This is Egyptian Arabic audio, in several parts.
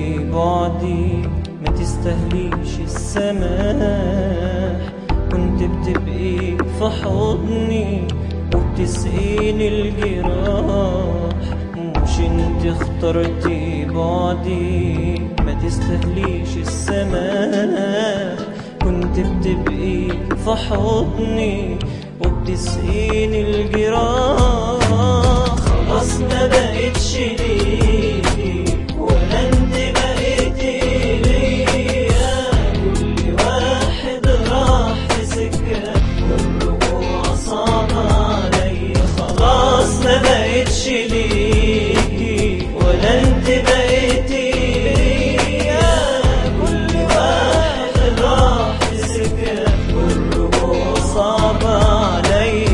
بعدي ما تستهليش السماح كنت بتبقي في حضني وبتسقيني الجراح مش انت اخترتي بعدي ما تستهليش السماح كنت بتبقي في حضني وبتسقيني الجراح خلاص ما بقتش ليكي ولا انت بقيتي ليا كل واحد راح في سكة والرجوع صعب عليا خلاص ما بقتش ليكي ولا انت بقيتي ليا كل واحد راح في سكة والرجوع صعب عليا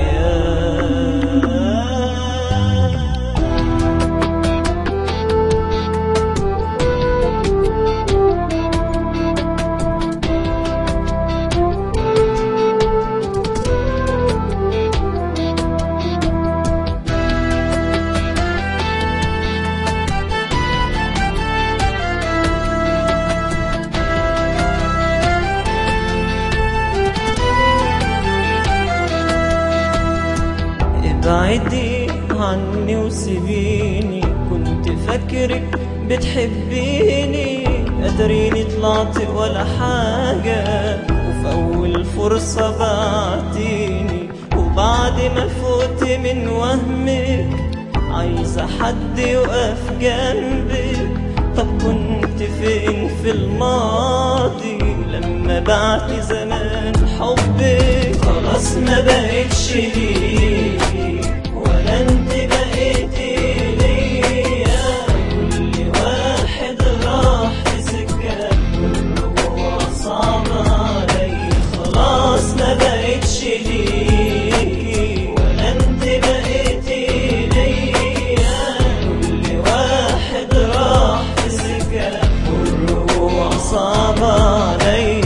ابعدي عني وسيبيني كنت فاكرك بتحبيني قدريني طلعت ولا حاجة وفي أول فرصة بعتيني وبعد ما فوت من وهمك عايزة حد يقف جنبك طب كنت فين في الماضي لما بعت زمان حبك خلاص ما بقتش ليكي ولا انت بقيتي ليا كل واحد راح في سكة والرجوع صعب عليا خلاص ما بقتش ليكي ولا انت بقيتي ليا كل واحد راح في سكة والرجوع صعب عليا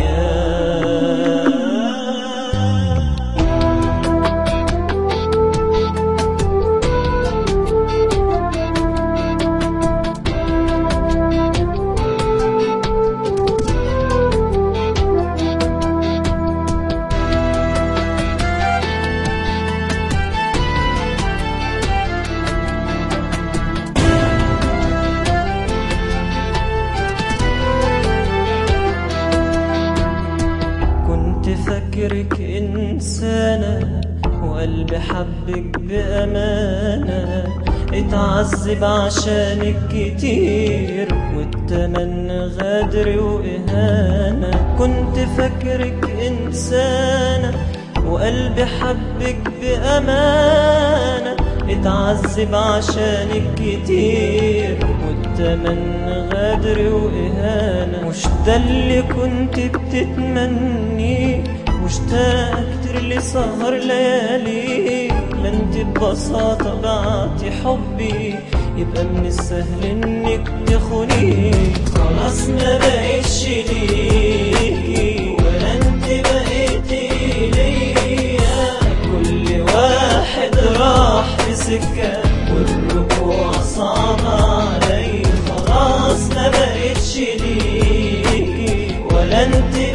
كنت فاكرك إنسانة وقلبي حبك بأمانة اتعذب عشانك كتير والتمن غدر وإهانة كنت فاكرك إنسانة وقلبي حبك بأمانة اتعذب عشانك كتير والتمن غدر وإهانة مش ده اللي كنت بتتمنيه مشتاق كتير لسهر ليالي لا انت ببساطة بعتي حبي يبقى من السهل انك تخوني خلاص ما بقتش ليكي ولا انت بقيتي ليا كل واحد راح في سكة والرجوع صعب علي خلاص ما بقتش ليكي ولا انت